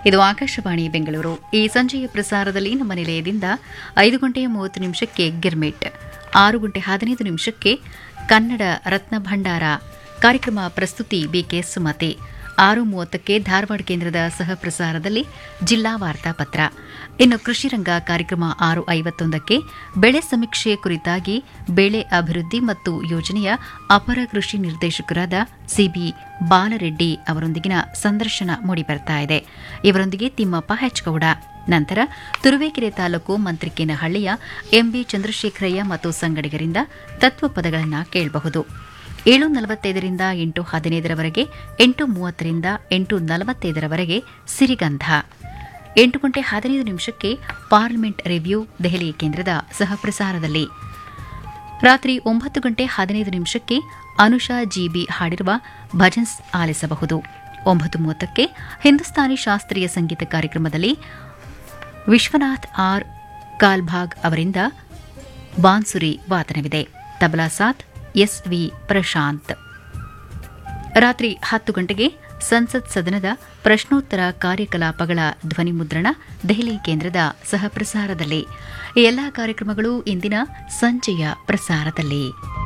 ಇದು ಆಕಾಶವಾಣಿ ಬೆಂಗಳೂರು ಈ ಸಂಜೆಯ ಪ್ರಸಾರದಲ್ಲಿ ನಮ್ಮ ನಿಲಯದಿಂದ ಐದು ಗಂಟೆ ಮೂವತ್ತು ನಿಮಿಷಕ್ಕೆ ಗಿರ್ಮಿಟ್ ಆರು ಗಂಟೆ ಹದಿನೈದು ನಿಮಿಷಕ್ಕೆ ಕನ್ನಡ ರತ್ನ ಭಂಡಾರ ಕಾರ್ಯಕ್ರಮ ಪ್ರಸ್ತುತಿ ಬಿಕೆ ಸುಮತಿ ಆರು ಮೂವತ್ತಕ್ಕೆ ಧಾರವಾಡ ಕೇಂದ್ರದ ಸಹ ಪ್ರಸಾರದಲ್ಲಿ ಜಿಲ್ಲಾ ವಾರ್ತಾಪತ್ರ ಇನ್ನು ಕೃಷಿ ರಂಗ ಕಾರ್ಯಕ್ರಮ ಆರು ಐವತ್ತೊಂದಕ್ಕೆ ಬೆಳೆ ಸಮೀಕ್ಷೆ ಕುರಿತಾಗಿ ಬೆಳೆ ಅಭಿವೃದ್ಧಿ ಮತ್ತು ಯೋಜನೆಯ ಅಪರ ಕೃಷಿ ನಿರ್ದೇಶಕರಾದ ಸಿಬಿ ಬಾಲರೆಡ್ಡಿ ಅವರೊಂದಿಗಿನ ಸಂದರ್ಶನ ಮೂಡಿಬರ್ತಾ ಇದೆ ಇವರೊಂದಿಗೆ ತಿಮ್ಮಪ್ಪ ಹೆಚ್ಗೌಡ ನಂತರ ತುರುವೇಕೆರೆ ತಾಲೂಕು ಮಂತ್ರಿಕೇನಹಳ್ಳಿಯ ಎಂಬಿ ಚಂದ್ರಶೇಖರಯ್ಯ ಮತ್ತು ಸಂಗಡಿಗರಿಂದ ತತ್ವಪದಗಳನ್ನು ಕೇಳಬಹುದು ಏಳು ನಲವತ್ತೈದರಿಂದ ಎಂಟು ಹದಿನೈದರವರೆಗೆ ಎಂಟು ಮೂವತ್ತರಿಂದ ಎಂಟು ನಲವತ್ತೈದರವರೆಗೆ ಸಿರಿಗಂಧ ಎಂಟು ಗಂಟೆ ಹದಿನೈದು ನಿಮಿಷಕ್ಕೆ ಪಾರ್ಲಿಮೆಂಟ್ ರಿವ್ಯೂ ದೆಹಲಿ ಕೇಂದ್ರದ ಸಹಪ್ರಸಾರದಲ್ಲಿ ರಾತ್ರಿ ಒಂಬತ್ತು ಗಂಟೆ ಹದಿನೈದು ನಿಮಿಷಕ್ಕೆ ಅನುಷಾ ಜಿಬಿ ಹಾಡಿರುವ ಭಜನ್ಸ್ ಆಲಿಸಬಹುದು ಒಂಬತ್ತು ಮೂವತ್ತಕ್ಕೆ ಹಿಂದೂಸ್ತಾನಿ ಶಾಸ್ತ್ರೀಯ ಸಂಗೀತ ಕಾರ್ಯಕ್ರಮದಲ್ಲಿ ವಿಶ್ವನಾಥ್ ಆರ್ ಕಾಲ್ಭಾಗ್ ಅವರಿಂದ ಬಾನ್ಸುರಿ ವಾದನವಿದೆ ತಬಲಾ ಸಾಥ್ ಎಸ್ವಿ ಪ್ರಶಾಂತ್ ರಾತ್ರಿ ಹತ್ತು ಗಂಟೆಗೆ ಸಂಸತ್ ಸದನದ ಪ್ರಶ್ನೋತ್ತರ ಕಾರ್ಯಕಲಾಪಗಳ ಧ್ವನಿ ಮುದ್ರಣ ದೆಹಲಿ ಕೇಂದ್ರದ ಸಹಪ್ರಸಾರದಲ್ಲಿ ಈ ಎಲ್ಲಾ ಕಾರ್ಯಕ್ರಮಗಳು ಇಂದಿನ ಸಂಜೆಯ ಪ್ರಸಾರದಲ್ಲಿ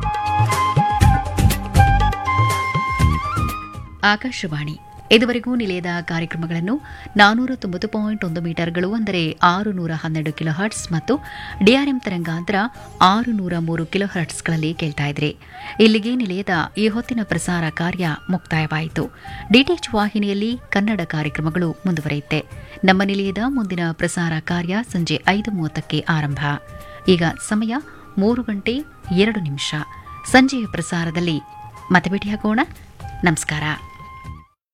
ಆಕಾಶವಾಣಿ ಇದುವರೆಗೂ ನಿಲಯದ ಕಾರ್ಯಕ್ರಮಗಳನ್ನು ನಾನೂರ ತೊಂಬತ್ತು ಪಾಯಿಂಟ್ ಒಂದು ಮೀಟರ್ಗಳು ಅಂದರೆ ಆರು ನೂರ ಹನ್ನೆರಡು ಕಿಲೋ ಹರ್ಟ್ಸ್ ಮತ್ತು ಡಿಆರ್ಎಂ ತರಂಗಾಂತರ ಆರು ನೂರ ಮೂರು ಕಿಲೋ ಹರ್ಟ್ಸ್ಗಳಲ್ಲಿ ಕೇಳ್ತಾ ಇದ್ರಿ ಇಲ್ಲಿಗೆ ನಿಲಯದ ಈ ಹೊತ್ತಿನ ಪ್ರಸಾರ ಕಾರ್ಯ ಮುಕ್ತಾಯವಾಯಿತು ಡಿಟಿಎಚ್ ವಾಹಿನಿಯಲ್ಲಿ ಕನ್ನಡ ಕಾರ್ಯಕ್ರಮಗಳು ಮುಂದುವರಿಯುತ್ತೆ ನಮ್ಮ ನಿಲಯದ ಮುಂದಿನ ಪ್ರಸಾರ ಕಾರ್ಯ ಸಂಜೆ ಐದು ಮೂವತ್ತಕ್ಕೆ ಆರಂಭ ಈಗ ಸಮಯ ಮೂರು ಗಂಟೆ ಎರಡು ನಿಮಿಷ ಸಂಜೆಯ ಪ್ರಸಾರದಲ್ಲಿ ಮತ್ತೆ ಭೇಟಿಯಾಗೋಣ ನಮಸ್ಕಾರ